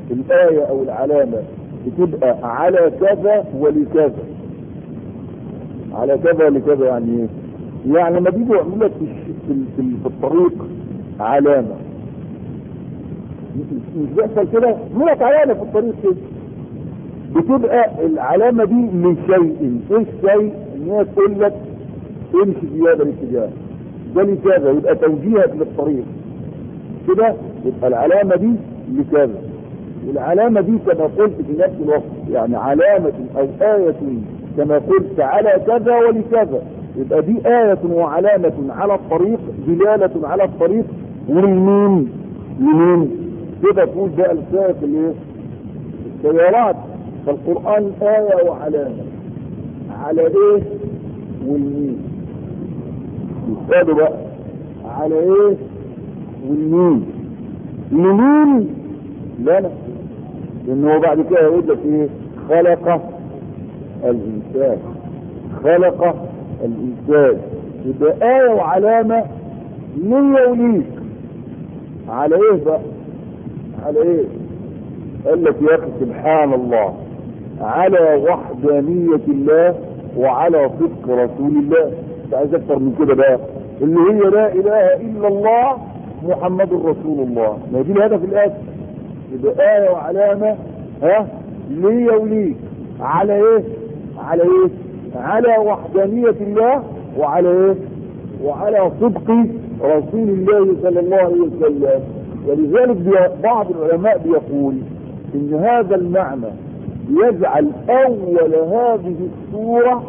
الآية أو العلامة بتبقى على كذا ولكذا على كذا ولكذا يعني ايه؟ يعني لما بيجوا يعملوا لك في, في, في, في الطريق علامة مش بيحصل كده يعملوا لك علامة في الطريق كده بتبقى العلامة دي لشيء ايه الشيء ان هي تقول لك امشي في هذا الاتجاه ده لكذا يبقى توجيهك للطريق كده يبقى العلامة دي لكذا والعلامة دي كما قلت في نفس الوقت يعني علامة او آية كما قلت على كذا ولكذا يبقى دي آية وعلامة على الطريق دلالة على الطريق ولمين لمين كده تقول ده السائق الايه السيارات فالقرآن آية وعلامة على ايه والمين يسألوا بقى على ايه والمين لمين لنا لان هو بعد كده يقول لك ايه خلق الانسان خلق الانسان يبقى آية وعلامة ليا وليك على ايه بقى على ايه قال لك يا اخي سبحان الله على وحدانية الله وعلى صدق رسول الله مش عايز اكتر من كده بقى اللي هي لا اله الا الله محمد رسول الله ما دي الهدف الاساسي يبقى آية وعلامة ها ليا وليك على ايه على ايه على وحدانية الله وعلى ايه وعلى صدق رسول الله صلى الله عليه وسلم ولذلك بعض العلماء بيقول ان هذا المعنى يجعل اول هذه السورة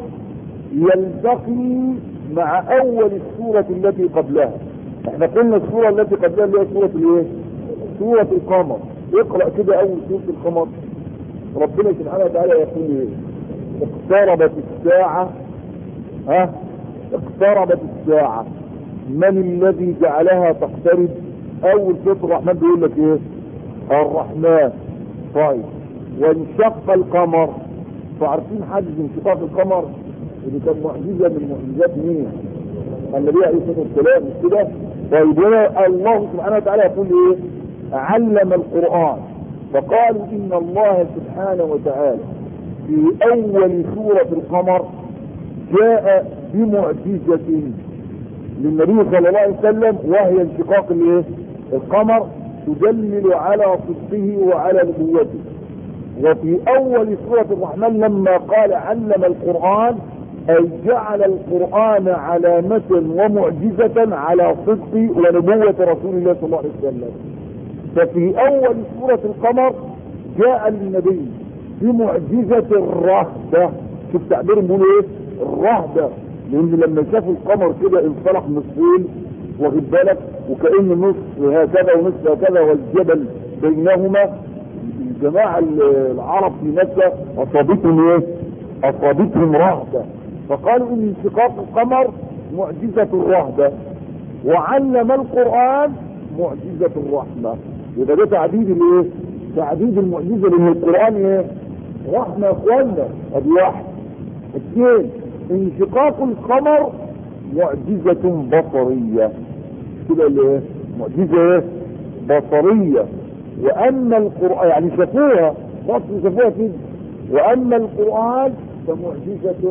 يلتقي مع اول السورة التي قبلها احنا قلنا السورة التي قبلها اللي هي سورة الايه سورة القمر اقرأ كده اول سورة القمر ربنا سبحانه وتعالى يقول ايه اقتربت الساعة ها اقتربت الساعة من الذي جعلها تقترب اول سورة الرحمن بيقول لك ايه الرحمن طيب وانشق القمر فعارفين حدث انشقاق القمر اللي كان معجزة من معجزات مين النبي عليه الصلاة والسلام مش كده طيب هنا الله سبحانه وتعالى يقول ايه علم القرآن فقالوا ان الله سبحانه وتعالى في اول سورة القمر جاء بمعجزة للنبي صلى الله عليه وسلم وهي انشقاق الايه القمر تدلل على صدقه وعلى نبوته وفي اول سورة الرحمن لما قال علم القرآن اي جعل القرآن علامة ومعجزة على صدق ونبوة رسول الله صلى الله عليه وسلم ففي اول سورة القمر جاء للنبي بمعجزة الرهبة شوف تعبيرهم بيقولوا ايه الرهبة لان لما شافوا القمر كده انفلق نصفين واخد بالك وكأن نصف هكذا ونصف هكذا والجبل بينهما الجماعة العرب في مكة اصابتهم ايه اصابتهم رهبة فقالوا ان انشقاق القمر معجزة الرهبة وعلم القرآن معجزة الرحمة يبقى ده تعديد الايه تعديد المعجزة لان القرآن ايه رحمة يا اخوانا ادي واحد اثنين انشقاق القمر معجزة بصرية كده الايه معجزة ايه بصرية واما القرآن يعني شافوها مصر شافوها كده واما القرآن فمعجزة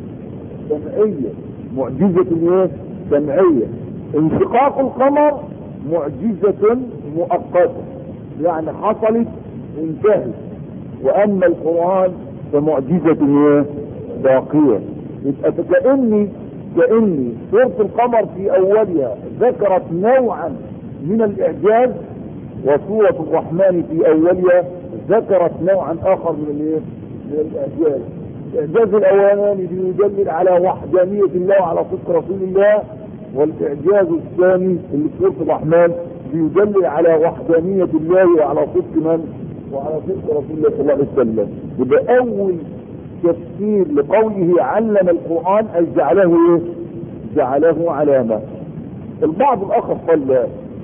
سمعية معجزة ايه سمعية انشقاق القمر معجزة مؤقتة يعني حصلت انتهت واما القرآن فمعجزة ايه باقية يبقى كأني كأني سورة القمر في اولها ذكرت نوعا من الاعجاز وسورة الرحمن في اولها ذكرت نوعا اخر من الايه من الاعجاز الاعجاز الاولاني بيدلل على وحدانية الله وعلى صدق رسول الله والاعجاز الثاني اللي في سورة الرحمن بيدلل على وحدانية الله وعلى صدق من وعلى صدق رسول الله صلى الله عليه وسلم يبقى اول تفسير لقوله علم القرآن اي جعله ايه جعله علامة البعض الاخر قال لا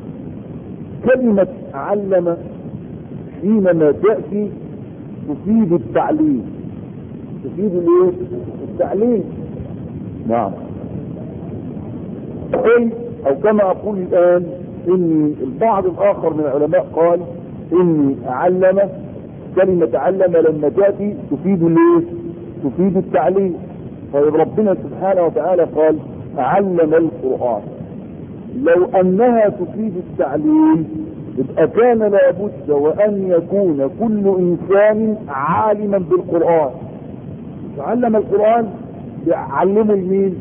كلمة علم حينما تأتي تفيد التعليم تفيد الايه التعليم نعم قل او كما اقول الان ان البعض الاخر من العلماء قال اني علم كلمة علم لما تأتي تفيد الايه تفيد التعليم طيب ربنا سبحانه وتعالى قال علم القرآن لو انها تفيد التعليم يبقى كان لابد وان يكون كل انسان عالما بالقرآن علم القرآن علمه لمين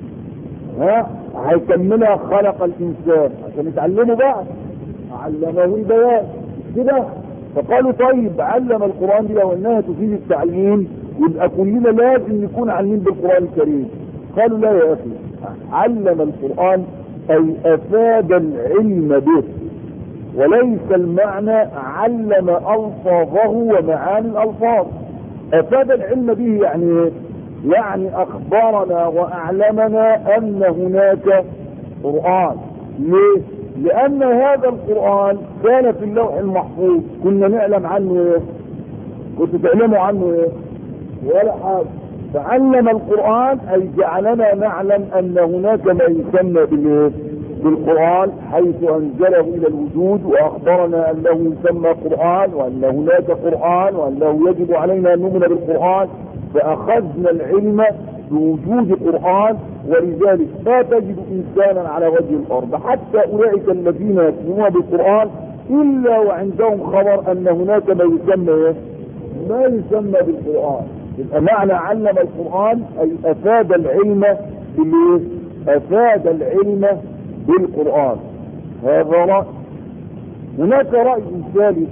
ها هيكملها خلق الانسان عشان يتعلموا بعض علمه البيان كده فقالوا طيب علم القرآن دي لو انها تفيد التعليم يبقى كلنا لازم نكون عالمين بالقرآن الكريم قالوا لا يا اخي علم القرآن اي افاد العلم به وليس المعنى علم الفاظه ومعاني الالفاظ افاد العلم به يعني ايه يعني اخبرنا واعلمنا ان هناك قرآن ليه لان هذا القرآن كان في اللوح المحفوظ كنا نعلم عنه ايه كنت تعلموا عنه ايه ولا حاجة فعلم القرآن اي جعلنا نعلم ان هناك ما يسمى بالايه بالقرآن حيث انزله الى الوجود واخبرنا انه يسمى قرآن وان هناك قرآن وانه يجب علينا ان نؤمن بالقرآن فاخذنا العلم بوجود قرآن ولذلك لا تجد انسانا على وجه الارض حتى اولئك الذين يكفرون بالقرآن الا وعندهم خبر ان هناك ما يسمى ايه ما يسمى بالقرآن يبقى معنى علم القرآن اي افاد العلم بالايه افاد العلم بالقرآن هذا رأي هناك رأي ثالث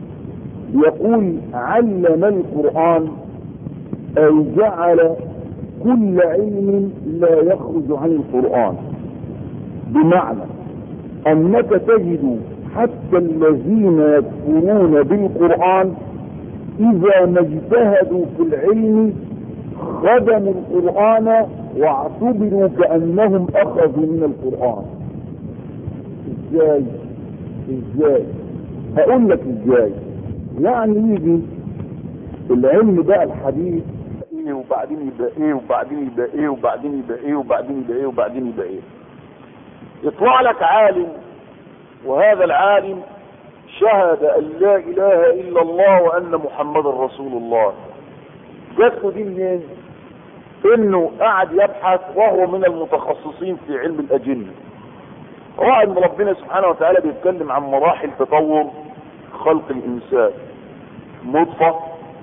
يقول علم القرآن اي جعل كل علم لا يخرج عن القرآن بمعنى انك تجد حتى الذين يكفرون بالقرآن اذا ما اجتهدوا في العلم خدموا القرآن واعتبروا كأنهم اخذوا من القرآن ازاي ازاي هقول لك ازاي يعني يجي العلم بقى الحديث ايه وبعدين يبقى ايه وبعدين يبقى ايه وبعدين يبقى ايه وبعدين يبقى ايه وبعدين يبقى ايه يطلع لك عالم وهذا العالم شهد ان لا اله الا الله وان محمد رسول الله جات له دي منين انه قاعد يبحث وهو من المتخصصين في علم الاجنه راى ان ربنا سبحانه وتعالى بيتكلم عن مراحل تطور خلق الانسان نطفه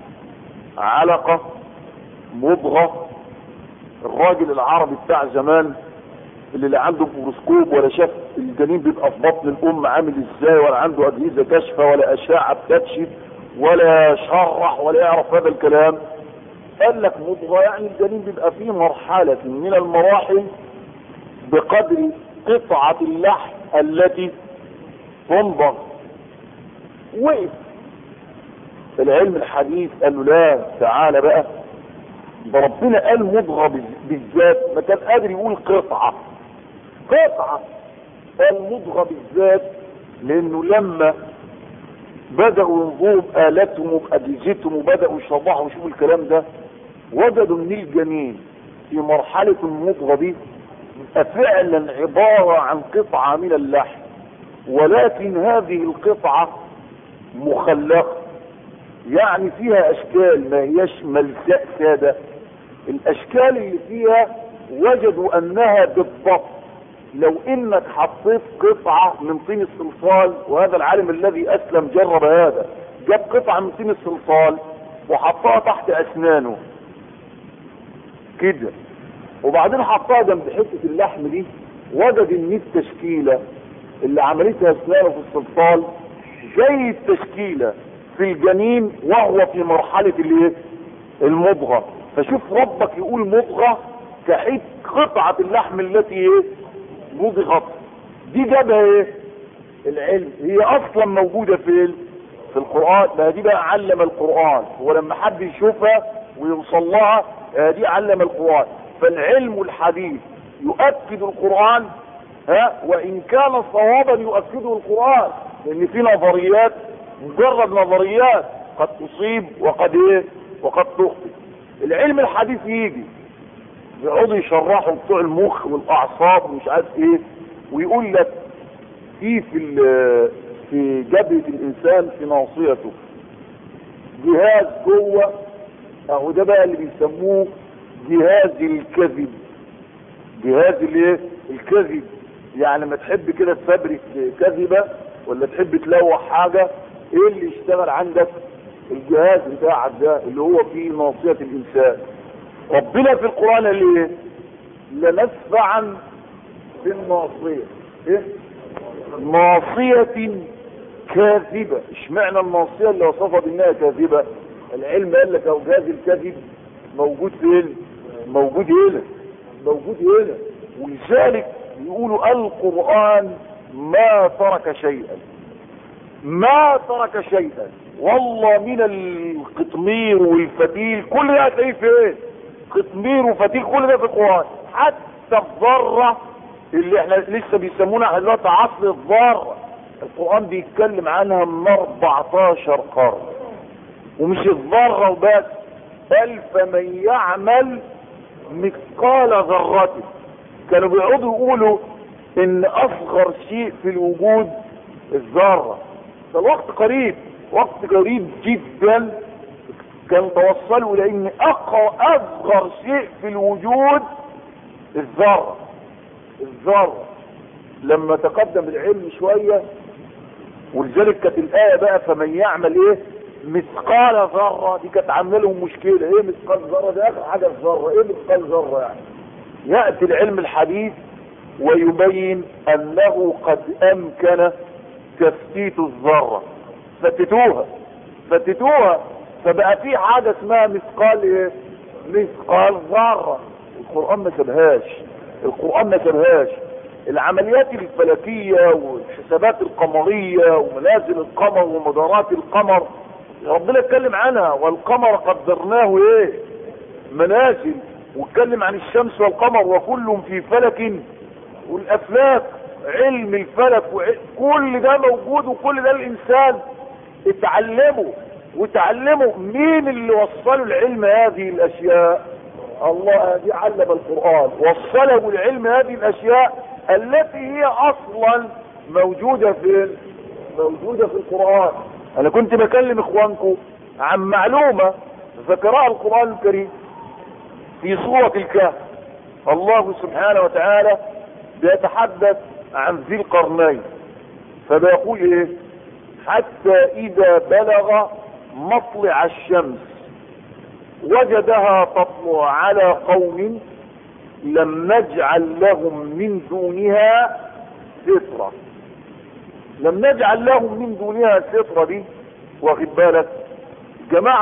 علقه مضغه الراجل العربي بتاع زمان اللي لا عنده ميكروسكوب ولا شاف الجنين بيبقى في بطن الام عامل ازاي ولا عنده اجهزه كشفه ولا اشعه بتكشف ولا شرح ولا يعرف هذا الكلام قال لك مضغه يعني الجنين بيبقى فيه مرحله من المراحل بقدر قطعه اللحم التي تنضغ وقف العلم الحديث قال له لا تعالى بقى ده ربنا قال مضغه بالذات ما كان قادر يقول قطعه قطعه قال مضغه بالذات لانه لما بدأوا ينظروا بآلاتهم وبأجهزتهم وبدأوا يشرحوا ويشوفوا الكلام ده وجدوا ان الجنين في مرحلة المضغة دي فعلا عبارة عن قطعة من اللحم ولكن هذه القطعة مخلقة يعني فيها اشكال ما هيش ملساء سادة الاشكال اللي فيها وجدوا انها بالضبط لو انك حطيت قطعة من طين الصلصال وهذا العالم الذي اسلم جرب هذا جاب قطعة من طين الصلصال وحطها تحت اسنانه كده وبعدين حطها جنب حتة اللحم دي وجد ان التشكيلة اللي عملتها اسنانه في الصلصال زي التشكيلة في الجنين وهو في مرحلة الايه المضغة فشوف ربك يقول مضغة كحيث قطعة اللحم التي ايه مضغت دي جابها ايه العلم هي اصلا موجودة في في القرآن ما دي بقى علم القرآن هو لما حد يشوفها ويوصل لها دي علم القرآن فالعلم الحديث يؤكد القرآن ها وان كان صوابا يؤكده القرآن لان في نظريات مجرد نظريات قد تصيب وقد ايه وقد تخطئ العلم الحديث يجي يقعدوا يشرحوا بتوع المخ والاعصاب ومش عارف ايه ويقول لك في في في جبهة الانسان في ناصيته جهاز جوه اهو ده بقى اللي بيسموه جهاز الكذب جهاز الايه الكذب يعني لما تحب كده تفبرك كذبة ولا تحب تلوح حاجة ايه اللي يشتغل عندك الجهاز بتاعك ده اللي هو فيه ناصية الانسان ربنا في القرآن قال ايه لنسفعا بالناصية ايه ناصية كاذبة اشمعنى الناصية اللي وصفها بانها كاذبة العلم قال لك او جهاز الكذب موجود فين موجود هنا موجود هنا ولذلك يقولوا القرآن ما ترك شيئا ما ترك شيئا والله من القطمير والفتيل كل ده هتلاقيه فين قطمير وفتيل كل ده في القرآن حتى الذرة اللي احنا لسه بيسمونا احنا دلوقتي عصر الذرة القرآن بيتكلم عنها من 14 قرن ومش الذرة وبس بل فمن يعمل مثقال ذرة كانوا بيقعدوا يقولوا ان اصغر شيء في الوجود الذرة فالوقت قريب وقت قريب جدا كانوا توصلوا الى ان اقوى اصغر شيء في الوجود الذرة الذرة لما تقدم العلم شوية ولذلك كانت الآية بقى فمن يعمل ايه مثقال ذرة دي كانت عامله لهم مشكلة ايه مثقال ذرة ده اخر حاجة الذرة ايه مثقال ذرة يعني يأتي العلم الحديث ويبين انه قد امكن تفتيت الذرة فتتوها فتتوها فبقى في حاجة اسمها مثقال ايه مثقال ذرة القرآن ما سابهاش القرآن ما سابهاش العمليات الفلكية والحسابات القمرية ومنازل القمر ومدارات القمر ربنا اتكلم عنها والقمر قدرناه ايه منازل واتكلم عن الشمس والقمر وكل في فلك والافلاك علم الفلك كل ده موجود وكل ده الانسان اتعلمه وتعلمه مين اللي وصله العلم هذه الاشياء الله دي علم القرآن وصله العلم هذه الاشياء التي هي اصلا موجودة في موجودة في القرآن انا كنت بكلم اخوانكم عن معلومة ذكرها القرآن الكريم في سورة الكهف الله سبحانه وتعالى بيتحدث عن ذي القرنين فبيقول ايه حتى اذا بلغ مطلع الشمس وجدها تطلع على قوم لم نجعل لهم من دونها سترة لم نجعل لهم من دونها سترة دي واخد بالك جماعة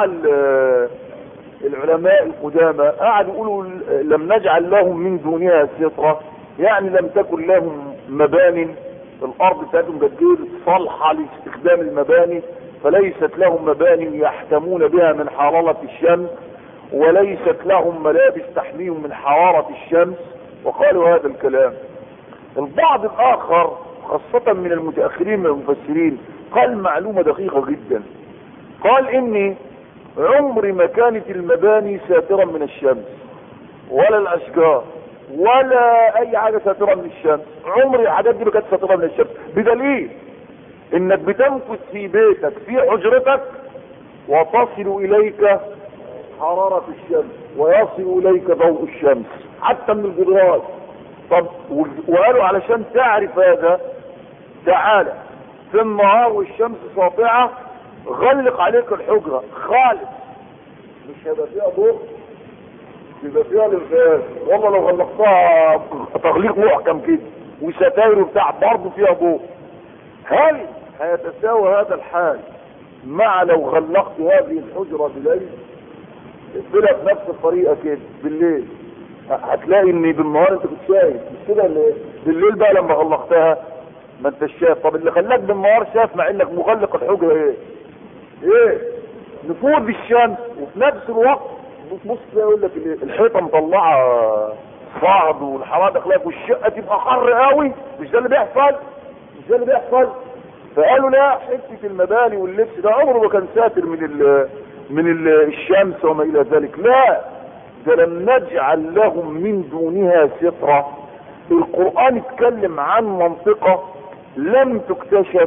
العلماء القدامى قعدوا يقولوا لم نجعل لهم من دونها سترة يعني لم تكن لهم مبان الارض بتاعتهم جديد صالحة لاستخدام المباني فليست لهم مبان يحتمون بها من حرارة الشمس وليست لهم ملابس تحميهم من حرارة الشمس وقالوا هذا الكلام البعض الاخر خاصة من المتأخرين من المفسرين قال معلومة دقيقة جدا قال اني عمر ما كانت المباني ساترة من الشمس ولا الاشجار ولا اي حاجة ساترة من الشمس عمر الحاجات دي ما كانت ساترة من الشمس بدليل انك بتمكث في بيتك في حجرتك وتصل اليك حرارة الشمس ويصل اليك ضوء الشمس حتى من الجدران طب وقالوا علشان تعرف هذا تعالى في النهار والشمس ساطعة غلق عليك الحجرة خالص مش هيبقى فيها ضوء يبقى فيها الغاز والله لو غلقتها تغليق محكم كده وستاير وبتاع برضه فيها ضوء هل هيتساوى هذا الحال مع لو غلقت هذه الحجرة بالليل اقفلها بنفس الطريقة كده بالليل هتلاقي ان بالنهار انت كنت شايف مش كده بالليل بقى لما غلقتها ما انت شايف طب اللي خلاك بالنهار شايف مع انك مغلق الحجرة ايه ايه نفوذ الشمس وفي نفس الوقت بص يقول لك الحيطة مطلعة صعد والحرارة داخلها والشقة تبقى حر قوي مش ده اللي بيحصل مش ده اللي بيحصل فقالوا لا حتة المباني واللبس ده عمره ما كان ساتر من ال من ال الشمس وما الى ذلك لا ده لم نجعل لهم من دونها سترة القرآن اتكلم عن منطقة لم تكتشف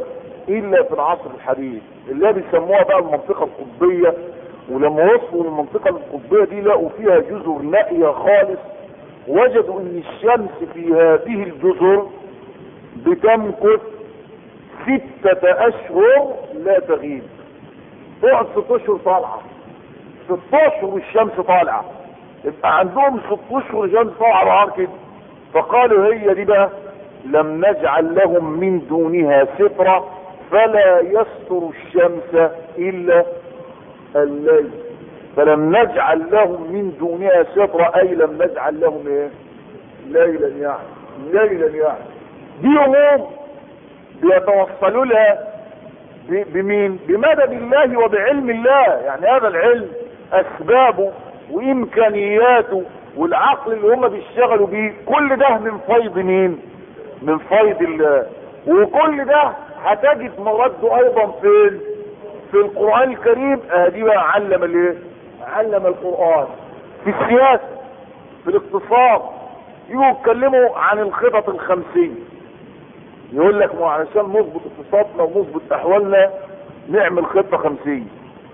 الا في العصر الحديث اللي هي بيسموها بقى المنطقة القطبية ولما وصلوا للمنطقة القطبية دي لقوا فيها جزر نائية خالص وجدوا ان الشمس في هذه الجزر بتمكث ستة اشهر لا تغيب تقعد ست اشهر طالعة ست اشهر الشمس طالعة يبقى عندهم ست اشهر الشمس طالعة نهار كده فقالوا هي دي بقى لم نجعل لهم من دونها سترة فلا يستر الشمس الا الليل فلم نجعل لهم من دونها سترة اي لم نجعل لهم ايه ليلا يعني ليلا يعني دي امور بيتوصلوا لها بمين بمدد الله وبعلم الله يعني هذا العلم اسبابه وامكانياته والعقل اللي هم بيشتغلوا بيه كل ده من فيض مين من فيض الله وكل ده هتجد مرده ايضا فين في القرآن الكريم ادي بقى علم الايه علم القرآن في السياسة في الاقتصاد يجوا يتكلموا عن الخطط الخمسين يقول لك ما علشان نظبط اقتصادنا ونظبط احوالنا نعمل خطة خمسية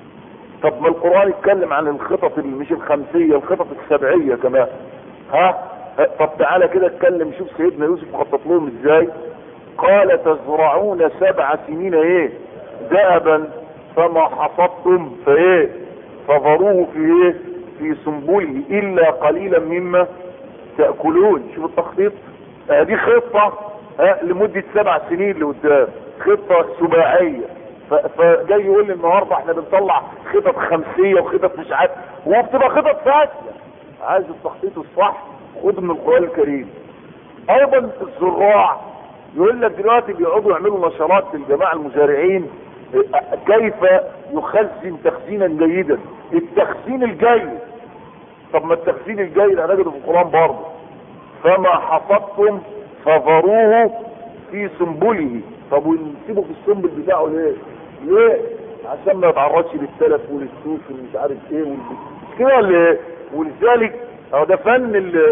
طب ما القرآن يتكلم عن الخطط اللي مش الخمسية الخطط السبعية كمان ها طب تعالى كده اتكلم شوف سيدنا يوسف خطط لهم ازاي قال تزرعون سبع سنين ايه دأبا فما حصدتم فايه فذروه في ايه في سنبله الا قليلا مما تأكلون شوف التخطيط اه دي خطة ها لمدة سبع سنين لقدام خطة سباعية فجاي يقول لي النهاردة احنا بنطلع خطط خمسية وخطط مش عارف وبتبقى خطط فاشلة عايز التخطيط الصح خد من القرآن الكريم ايضا الزراع يقول لك دلوقتي بيقعدوا يعملوا نشرات للجماعة المزارعين كيف يخزن تخزينا جيدا التخزين الجيد طب ما التخزين الجيد هنجده في القرآن برضه فما حصدتم فذروه في سنبله طب ونسيبه في السنبل بتاعه ليه ليه عشان ما يتعرضش للتلف وللسوس ومش عارف ايه مش كده ولا ايه ولذلك هو ده فن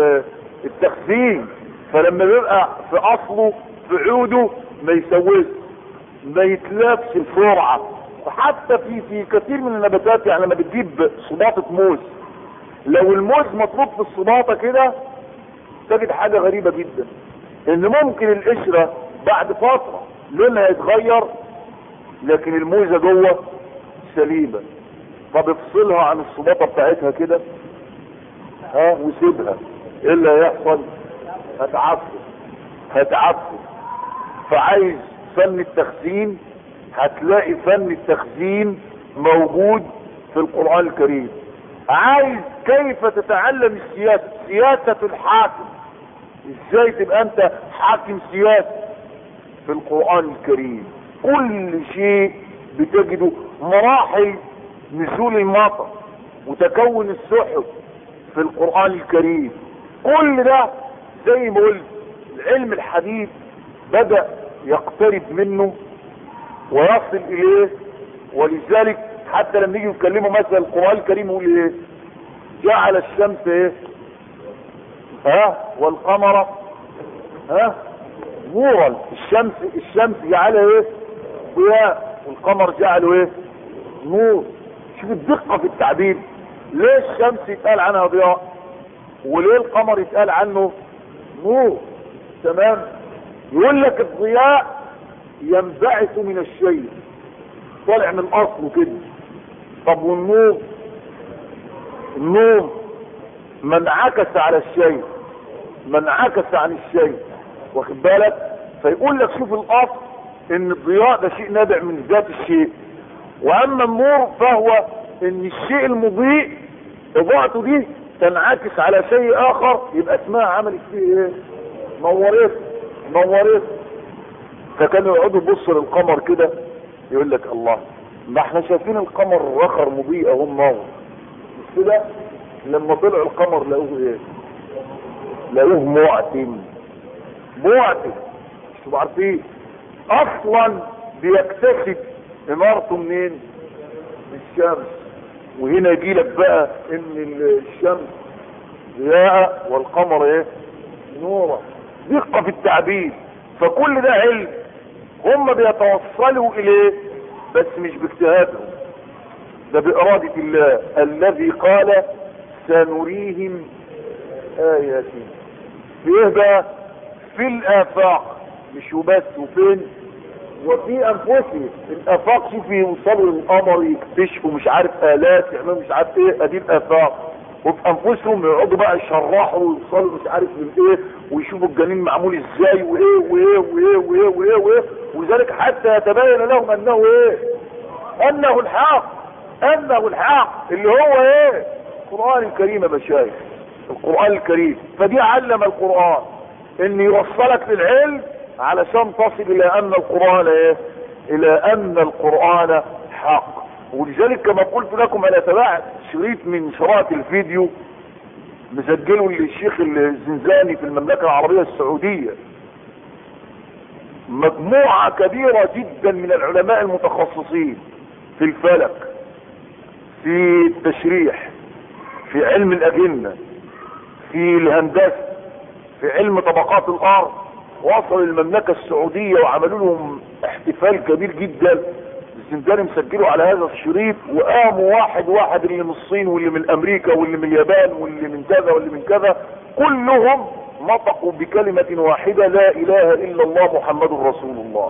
التخزين فلما بيبقى في اصله في عوده ما يسويش ما يتلافش بسرعه وحتى في في كثير من النباتات يعني لما بتجيب صباطه موز لو الموز مطلوب في الصباطه كده تجد حاجه غريبه جدا ان ممكن القشره بعد فتره لونها يتغير لكن الموزه جوه سليمه طب افصلها عن الصباطه بتاعتها كده ها وسيبها ايه اللي هيحصل هتعفن هتعفن فعايز فن التخزين هتلاقي فن التخزين موجود في القرآن الكريم عايز كيف تتعلم السياسة سياسة الحاكم ازاي تبقى انت حاكم سياسي في القرآن الكريم كل شيء بتجده مراحل نزول المطر وتكون السحب في القرآن الكريم كل ده زي ما قلت العلم الحديث بدأ يقترب منه ويصل اليه ولذلك حتى لما يجي يتكلموا مثلا القرآن الكريم يقول ايه جعل الشمس ايه ها والقمر ها نورا الشمس الشمس جعلها ايه ضياء والقمر جعله ايه نور شوف الدقة في التعبير ليه الشمس يتقال عنها ضياء وليه القمر يتقال عنه نور تمام يقول لك الضياء ينبعث من الشيء طالع من اصله كده طب والنور النور من عكس على الشيء من عكس عن الشيء واخد بالك فيقول لك شوف الاصل ان الضياء ده شيء نابع من ذات الشيء واما النور فهو ان الشيء المضيء اضاءته دي تنعكس على شيء اخر يبقى اسمها عملت فيه ايه نورت نورت فكانوا يقعدوا يبصوا للقمر كده يقول لك الله ما احنا شايفين القمر رخر مضيء اهو منور مش كده لما طلع القمر لقوه ايه لقوه معتم معتم مش تبقوا عارفين اصلا بيكتسب امارته منين من الشمس وهنا يجي لك بقى ان الشمس ضياء والقمر ايه نورا دقة في التعبير فكل ده علم هم بيتوصلوا اليه بس مش باجتهادهم ده بإرادة الله الذي قال سنريهم آياتنا في ايه بقى في الآفاق مش وبس وفين وفي أنفسهم الآفاق شوف يوصلوا للقمر يكتشفوا مش عارف آلات يعملوا مش عارف ايه ادي الآفاق وفي أنفسهم يقعدوا بقى يشرحوا ويوصلوا مش عارف من ايه ويشوفوا الجنين معمول ازاي وايه وايه وايه وايه وايه وايه ولذلك حتى يتبين لهم انه ايه انه الحق انه الحق اللي هو ايه القرآن الكريم يا مشايخ القرآن الكريم فدي علم القرآن ان يوصلك للعلم علشان تصل الى ان القرآن ايه الى ان القرآن حق ولذلك كما قلت لكم انا تبعت شريط من شرائط الفيديو مسجله للشيخ الزنزاني في المملكة العربية السعودية مجموعة كبيرة جدا من العلماء المتخصصين في الفلك في التشريح في علم الأجنة في الهندسة في علم طبقات الأرض وصلوا المملكة السعودية وعملوا لهم احتفال كبير جدا الزنداني مسجله على هذا الشريط وقاموا واحد واحد اللي من الصين واللي من امريكا واللي من اليابان واللي من كذا واللي من كذا كلهم نطقوا بكلمة واحدة لا اله الا الله محمد رسول الله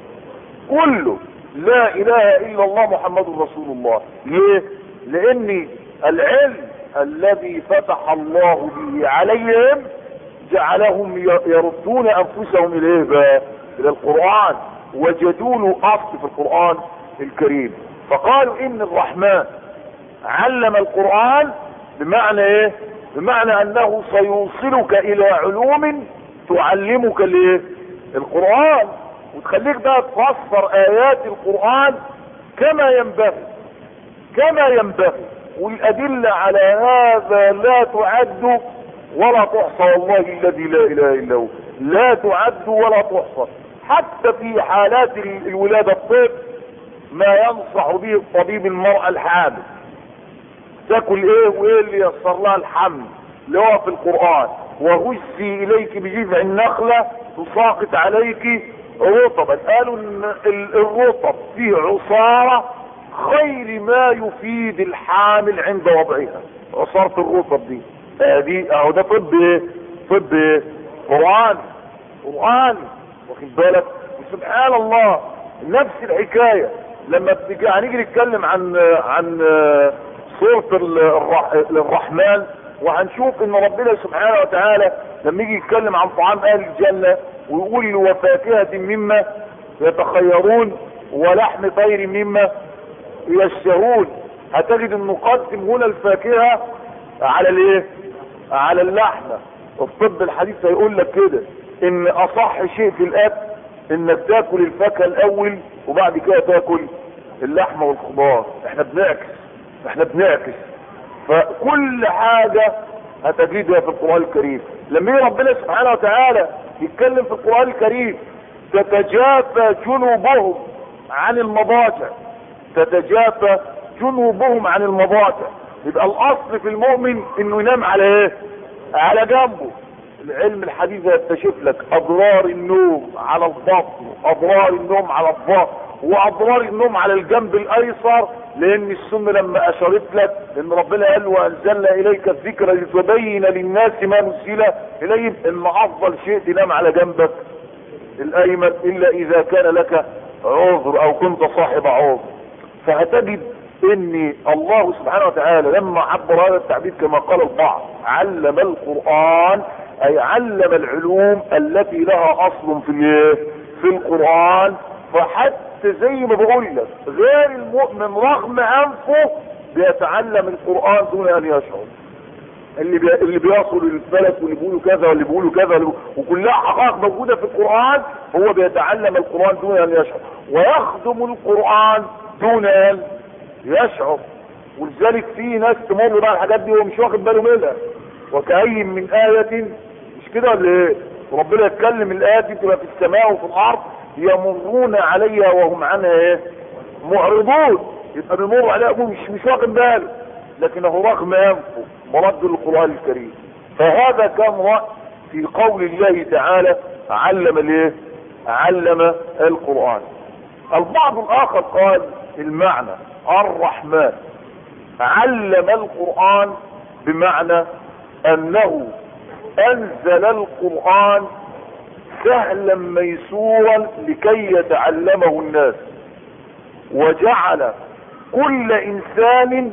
كله لا اله الا الله محمد رسول الله ليه لان العلم الذي فتح الله به عليهم جعلهم يردون انفسهم اليه بقى الى القرآن وجدوا له اصل في القرآن الكريم فقالوا ان الرحمن علم القرآن بمعنى ايه بمعنى انه سيوصلك الى علوم تعلمك الايه القرآن وتخليك بقى تفسر ايات القرآن كما ينبغي كما ينبغي والادلة على هذا لا تعد ولا تحصى والله الذي لا اله الا هو لا تعد ولا تحصى حتى في حالات الولادة الطب ما ينصح به الطبيب المرأة الحامل تاكل ايه وايه اللي يسر لها الحمل اللي هو في القرآن وهزي اليك بجذع النخلة تساقط عليك رطبا قالوا ان الرطب فيه عصارة خير ما يفيد الحامل عند وضعها عصارة الرطب دي ادي اهو ده طب ايه طب ايه قرآن قرآن واخد بالك سبحان الله نفس الحكاية لما بتيجي هنيجي نتكلم عن عن سورة الرحمن وهنشوف ان ربنا سبحانه وتعالى لما يجي يتكلم عن طعام اهل الجنة ويقول وفاكهة مما يتخيرون ولحم طير مما يشتهون هتجد انه قدم هنا الفاكهة على الايه على اللحمة الطب الحديث هيقول لك كده ان اصح شيء في الاكل انك تاكل الفاكهه الاول وبعد كده تاكل اللحمه والخضار احنا بنعكس احنا بنعكس فكل حاجه هتجدها في القران الكريم لما يجي ربنا سبحانه وتعالى يتكلم في القران الكريم تتجافى جنوبهم عن المضاجع تتجافى جنوبهم عن المضاجع يبقى الاصل في المؤمن انه ينام على ايه على جنبه العلم الحديث يكتشف لك اضرار النوم على البطن اضرار النوم على الظهر واضرار النوم على الجنب الايسر لان السنه لما اشارت لك ان ربنا قال وانزلنا اليك الذكر لتبين للناس ما نزل اليهم ان افضل شيء تنام على جنبك الايمن الا اذا كان لك عذر او كنت صاحب عذر فهتجد ان الله سبحانه وتعالى لما عبر هذا التعبير كما قال البعض علم القرآن اي علم العلوم التي لها اصل في الايه في القرآن فحتى زي ما بقول لك غير المؤمن رغم انفه بيتعلم القرآن دون ان يشعر اللي بي... اللي بيصل للفلك واللي بيقولوا كذا واللي بيقولوا كذا واللي... وكلها حقائق موجودة في القرآن هو بيتعلم القرآن دون ان يشعر ويخدم القرآن دون ان يشعر ولذلك في ناس تمر بقى الحاجات دي ومش واخد باله منها وكأي من آية مش كده ولا ايه ربنا يتكلم الآيات دي تبقى في السماء وفي الأرض يمرون عليها وهم عنها ايه معرضون يبقى بيمروا عليها ابوه مش مش واخد باله لكنه رغم انفه مرد للقرآن الكريم فهذا كان رأي في قول الله تعالى علم الايه علم القرآن البعض الاخر قال المعنى الرحمن علم القرآن بمعنى انه انزل القرآن سهلا ميسورا لكي يتعلمه الناس وجعل كل انسان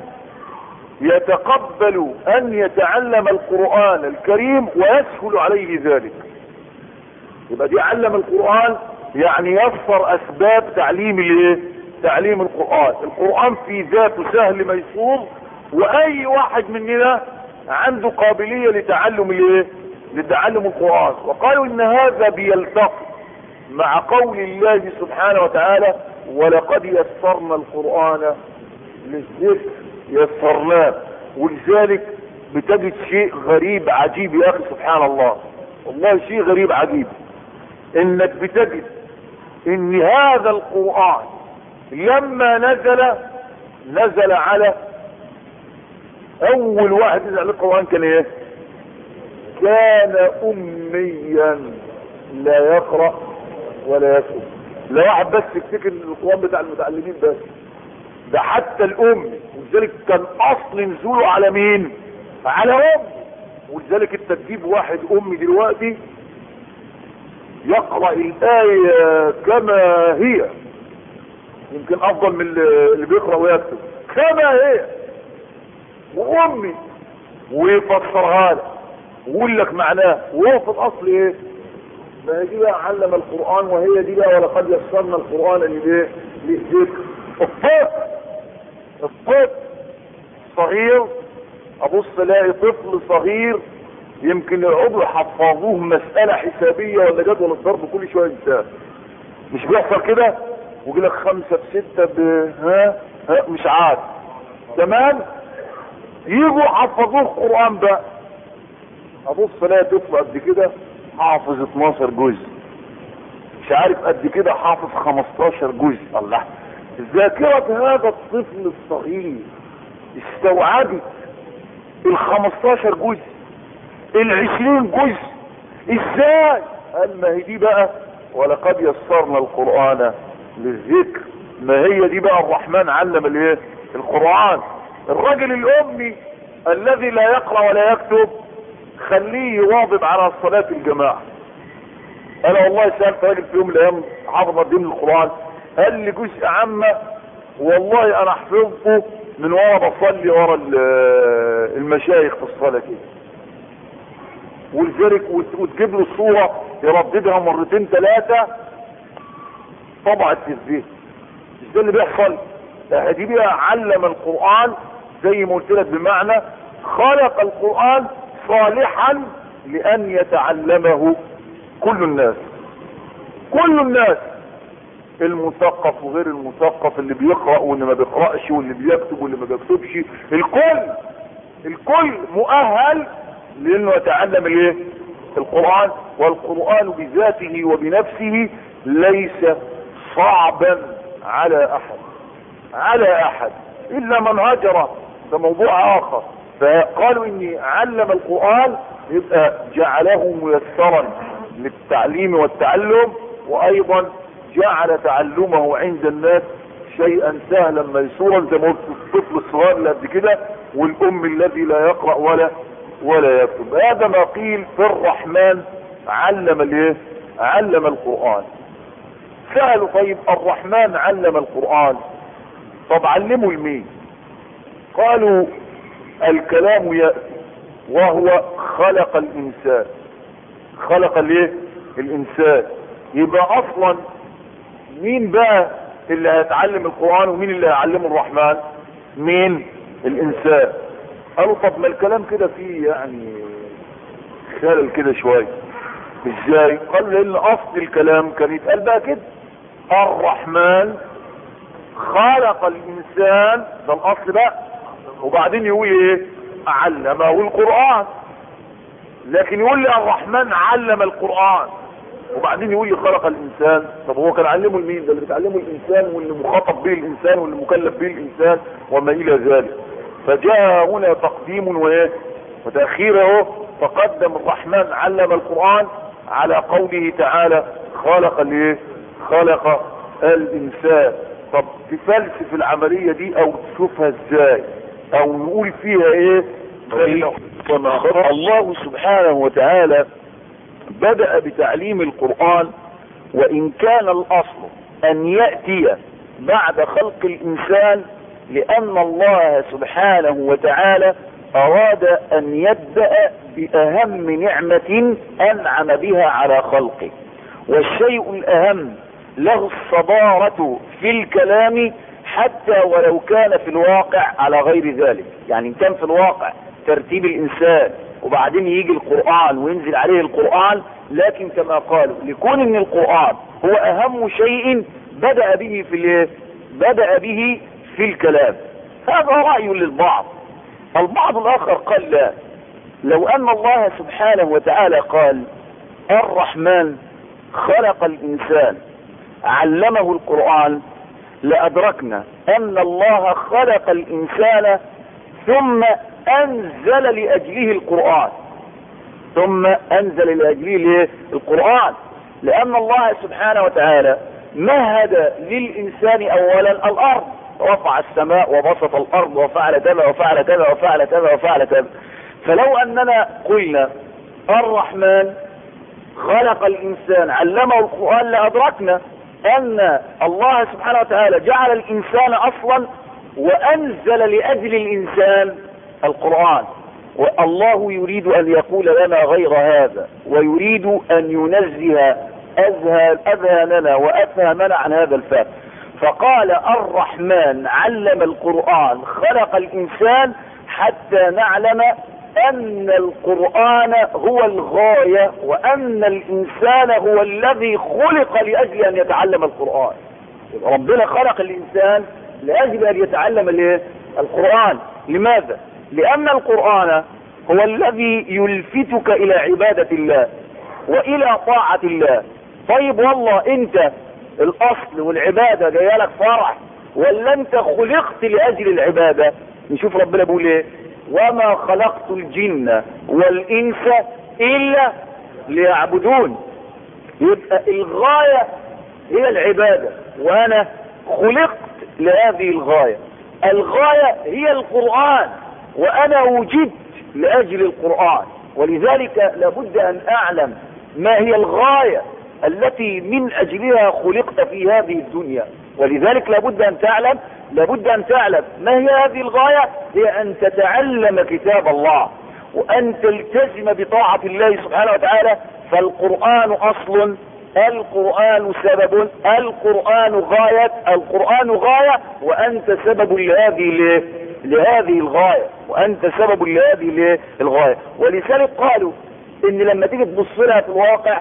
يتقبل ان يتعلم القرآن الكريم ويسهل عليه ذلك يبقى دي علم القرآن يعني يسر اسباب تعليم الايه تعليم القرآن القرآن في ذاته سهل ميسور واي واحد مننا عنده قابلية لتعلم الايه لتعلم القرآن وقالوا ان هذا بيلتقي مع قول الله سبحانه وتعالى ولقد يسرنا القرآن للذكر يسرناه ولذلك بتجد شيء غريب عجيب يا اخي سبحان الله والله شيء غريب عجيب انك بتجد ان هذا القرآن لما نزل نزل على اول واحد نزل على القرآن كان ايه كان اميا لا يقرأ ولا يكتب لا واحد بس يفتكر القرآن بتاع المتعلمين بس ده حتى الام ولذلك كان اصل نزوله على مين على ام ولذلك انت تجيب واحد امي دلوقتي يقرأ الآية كما هي يمكن افضل من اللي بيقرأ ويكتب كما هي وامي ويفسرها لك ويقول لك معناه وهو في الاصل ايه ما هي دي بقى علم القرآن وهي دي بقى ولقد يسرنا القرآن للايه للذكر الطفل الطفل صغير ابص الاقي طفل صغير يمكن يقعدوا يحفظوه مسألة حسابية ولا جدول الضرب كل شوية انسان مش بيحصل كده ويجي لك خمسة بستة ب ها, ها مش عاد تمام يجوا يحفظوه القرآن بقى ابص الاقي طفل قد كده حافظ 12 جزء مش عارف قد كده حافظ 15 جزء الله ذاكرة هذا الطفل الصغير استوعبت ال 15 جزء ال 20 جزء ازاي قال ما هي دي بقى ولقد يسرنا القرآن للذكر ما هي دي بقى الرحمن علم الايه القرآن الرجل الامي الذي لا يقرأ ولا يكتب خليه يواظب على صلاة الجماعة انا والله سألت راجل في يوم من الايام حافظ الدين القرآن قال لي جزء عامة والله انا حفظته من ورا بصلي ورا المشايخ في الصلاة كده ولذلك وتجيب له الصورة يرددها مرتين ثلاثة طبعت في الذهن مش ده اللي بيحصل ده دي بقى علم القرآن زي ما قلت لك بمعنى خلق القرآن صالحا لان يتعلمه كل الناس كل الناس المثقف وغير المثقف اللي بيقرأ واللي ما بيقرأش واللي بيكتب واللي ما بيكتبش الكل الكل مؤهل لانه يتعلم الايه القرآن والقرآن بذاته وبنفسه ليس صعبا على احد على احد الا من هجر ده موضوع اخر فقالوا اني علم القرآن يبقى جعله ميسرا للتعليم والتعلم وايضا جعل تعلمه عند الناس شيئا سهلا ميسورا زي ما قلت الطفل الصغير اللي قد كده والام الذي لا يقرأ ولا ولا يكتب هذا ما قيل في الرحمن علم الايه علم القرآن سألوا طيب الرحمن علم القرآن طب علموا لمين قالوا الكلام يأتي وهو خلق الانسان خلق الايه الانسان يبقى اصلا مين بقى اللي هيتعلم القرآن ومين اللي هيعلمه الرحمن مين الانسان قالوا طب ما الكلام كده فيه يعني خلل كده شوية ازاي قال لان اصل الكلام كان يتقال بقى كده الرحمن خلق الانسان ده الاصل بقى وبعدين يقول ايه علمه القرآن لكن يقول لي الرحمن علم القرآن وبعدين يقول لي خلق الانسان طب هو كان علمه لمين ده اللي بتعلمه الانسان واللي مخاطب به الانسان واللي مكلف به الانسان وما الى ذلك فجاء هنا تقديم وايه وتأخير اهو فقدم الرحمن علم القرآن على قوله تعالى خلق الايه خلق الانسان طب تفلسف العملية دي او تشوفها ازاي او نقول فيها ايه الله سبحانه وتعالى بدأ بتعليم القرآن وإن كان الأصل أن يأتي بعد خلق الإنسان لأن الله سبحانه وتعالى أراد أن يبدأ بأهم نعمة أنعم بها على خلقه والشيء الأهم له الصدارة في الكلام حتى ولو كان في الواقع على غير ذلك يعني إن كان في الواقع ترتيب الإنسان وبعدين يجي القرآن وينزل عليه القرآن لكن كما قالوا لكون ان القرآن هو اهم شيء بدأ به في الايه بدأ به في الكلام هذا رأي للبعض البعض الاخر قال لا لو ان الله سبحانه وتعالى قال الرحمن خلق الانسان علمه القرآن لأدركنا أن الله خلق الإنسان ثم أنزل لأجله القرآن ثم أنزل لأجله القرآن لأن الله سبحانه وتعالى مهد للإنسان أولا الأرض رفع السماء وبسط الأرض وفعل كذا وفعل كذا وفعل كذا وفعل كذا فلو أننا قلنا الرحمن خلق الإنسان علمه القرآن لأدركنا أن الله سبحانه وتعالى جعل الإنسان أصلا وأنزل لأجل الإنسان القرآن والله يريد أن يقول لنا غير هذا ويريد أن ينزه أذهان أذهاننا وأفهمنا عن هذا الفهم فقال الرحمن علم القرآن خلق الإنسان حتى نعلم أن القرآن هو الغاية وأن الإنسان هو الذي خلق لأجل أن يتعلم القرآن ربنا خلق الإنسان لأجل أن يتعلم القرآن لماذا؟ لأن القرآن هو الذي يلفتك إلى عبادة الله وإلى طاعة الله طيب والله أنت الأصل والعبادة جايه لك فرح ولا أنت خلقت لأجل العبادة نشوف ربنا بيقول إيه وما خلقت الجن والإنس إلا ليعبدون يبقى الغاية هي العبادة وأنا خلقت لهذه الغاية الغاية هي القرآن وأنا وجدت لأجل القرآن ولذلك لابد أن أعلم ما هي الغاية التي من أجلها خلقت في هذه الدنيا ولذلك لابد أن تعلم لابد أن تعلم ما هي هذه الغاية هي أن تتعلم كتاب الله وأن تلتزم بطاعة الله سبحانه وتعالى فالقرآن أصل القرآن سبب القرآن غاية القرآن غاية وأنت سبب لهذه لهذه الغاية وأنت سبب لهذه الغاية ولذلك قالوا إن لما تيجي تبص لها في الواقع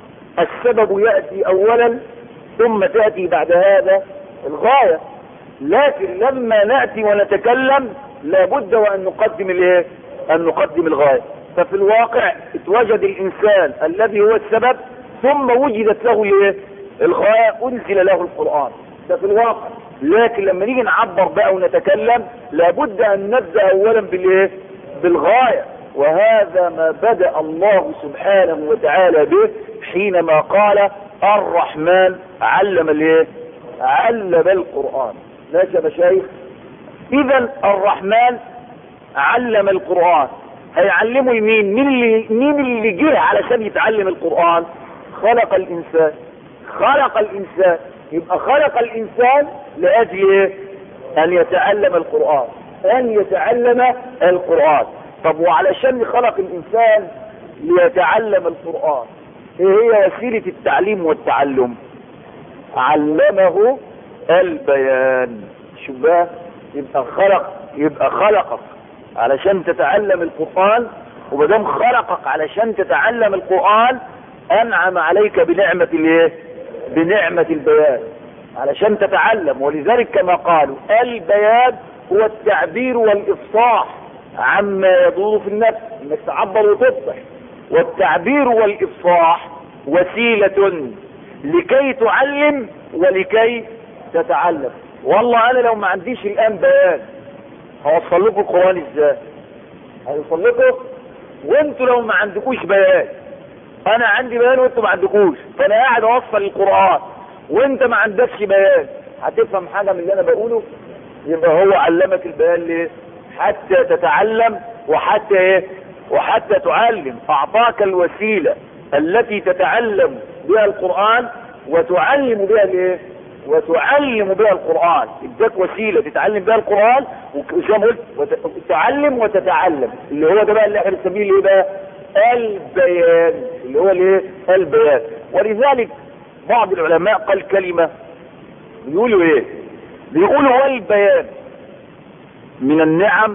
السبب يأتي أولا ثم تأتي بعد هذا الغاية لكن لما نأتي ونتكلم لابد وأن نقدم الايه أن نقدم الغاية ففي الواقع اتوجد الإنسان الذي هو السبب ثم وجدت له الايه الغاية أنزل له القرآن ده في الواقع لكن لما نيجي نعبر بقى ونتكلم لابد أن نبدأ أولا بالايه بالغاية وهذا ما بدأ الله سبحانه وتعالى به حينما قال الرحمن علم الايه علم القرآن ماشي يا مشايخ اذا الرحمن علم القرآن هيعلمه مين مين اللي مين اللي جه علشان يتعلم القرآن خلق الانسان خلق الانسان يبقى خلق الانسان لاجل ايه ان يتعلم القرآن ان يتعلم القرآن طب وعلشان خلق الانسان ليتعلم القرآن ايه هي وسيلة التعليم والتعلم علمه البيان شو بقى يبقى خلق يبقى خلقك علشان تتعلم القرآن ومدام خلقك علشان تتعلم القرآن انعم عليك بنعمة الايه بنعمة البيان علشان تتعلم ولذلك كما قالوا البيان هو التعبير والافصاح عما يدور في النفس انك تعبر وتفصح والتعبير والافصاح وسيلة لكي تعلم ولكي تتعلم والله انا لو ما عنديش الان بيان هوصل لكم القرآن ازاي هيوصل لكم وانتوا لو ما عندكوش بيان انا عندي بيان وانتوا ما عندكوش فانا قاعد اوصل القرآن وانت ما عندكش بيان هتفهم حاجة من اللي انا بقوله يبقى هو علمك البيان ليه حتى تتعلم وحتى ايه وحتى تعلم اعطاك الوسيلة التي تتعلم بها القرآن وتعلم بها الايه وتعلم بها القرآن اداك وسيلة تتعلم بها القرآن وزي ما قلت وتتعلم وتتعلم اللي هو ده بقى اللي احنا بنسميه الايه بقى البيان اللي هو الايه البيان ولذلك بعض العلماء قال كلمة بيقولوا ايه بيقولوا والبيان من النعم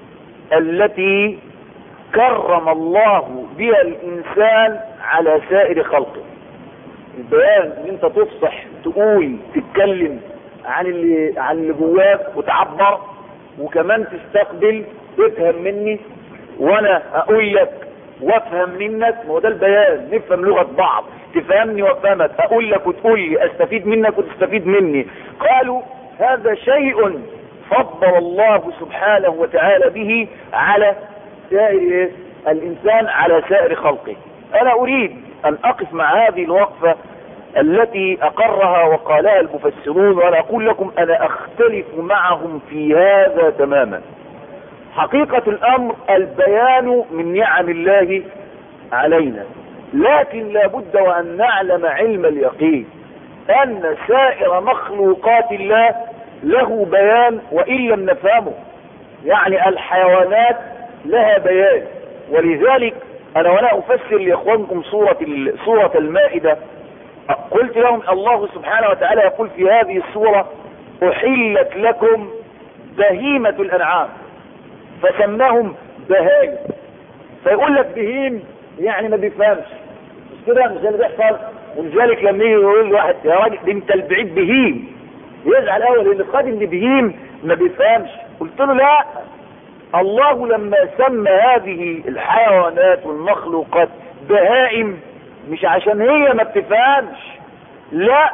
التي كرم الله بها الانسان على سائر خلقه البيان ان انت تفصح تقول تتكلم عن اللي عن اللي جواك وتعبر وكمان تستقبل تفهم مني وانا اقول لك وافهم منك ما هو ده البيان نفهم لغة بعض تفهمني وافهمك اقول لك وتقول لي استفيد منك وتستفيد مني قالوا هذا شيء فضل الله سبحانه وتعالى به على سائر الانسان على سائر خلقه انا اريد ان اقف مع هذه الوقفة التي اقرها وقالها المفسرون وانا اقول لكم انا اختلف معهم في هذا تماما حقيقة الامر البيان من نعم الله علينا لكن لابد وان نعلم علم اليقين ان سائر مخلوقات الله له بيان وان لم نفهمه يعني الحيوانات لها بيان ولذلك انا وانا افسر لاخوانكم سورة سورة المائدة قلت لهم الله سبحانه وتعالى يقول في هذه السورة احلت لكم بهيمة الانعام فسماهم بهايم فيقول لك بهيم يعني ما بيفهمش مش كده مش اللي بيحصل ولذلك لما يجي يقول واحد يا راجل ده انت البعيد بهيم يزعل اول اللي قاد ان بهيم ما بيفهمش قلت له لا الله لما سمى هذه الحيوانات والمخلوقات بهائم مش عشان هي ما بتفهمش لا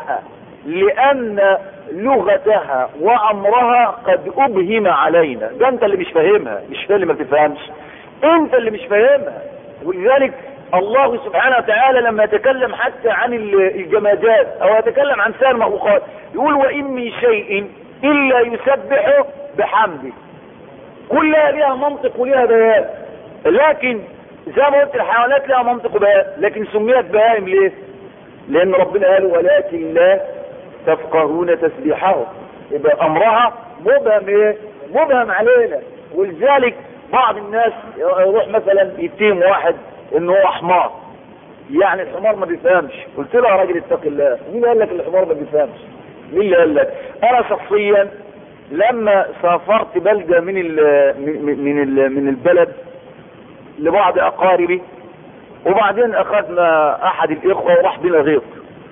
لان لغتها وامرها قد ابهم علينا ده انت اللي مش فاهمها مش فاهم اللي ما بتفهمش انت اللي مش فاهمها ولذلك الله سبحانه وتعالى لما يتكلم حتى عن الجمادات او يتكلم عن سائر المخلوقات يقول وان من شيء الا يسبح بحمده كلها لها منطق ولها بيان لكن زي ما قلت الحيوانات لها منطق وبيان لكن سميت بهائم ليه لان ربنا قال ولكن لا تفقهون تسبيحهم يبقى امرها مبهم ايه مبهم علينا ولذلك بعض الناس يروح مثلا يتهم واحد انه هو حمار يعني الحمار ما بيفهمش قلت له يا راجل اتق الله مين قال لك الحمار ما بيفهمش مين اللي قال لك انا شخصيا لما سافرت بلدة من ال من ال من البلد لبعض اقاربي وبعدين اخذنا احد الاخوة وراح بنا غيط